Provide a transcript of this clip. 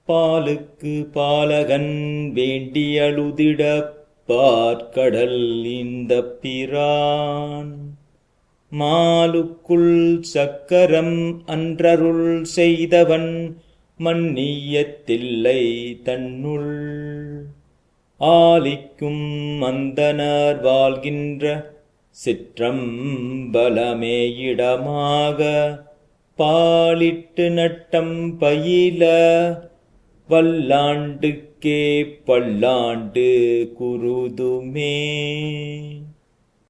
பாலுக்கு பாலகன் வேண்டியழுதிட பார்க்கடல் இந்த பிரான் மாலுக்குள் சக்கரம் அன்றருள் செய்தவன் மன்னியத்தில்லை தன்னுள் ஆலிக்கும் அந்தனர் வாழ்கின்ற சிற்றம்பலமேயிடமாக பாலிட்டு நட்டம் பயில வல்லாண்டுக்கே பல்லாண்டு குருதுமே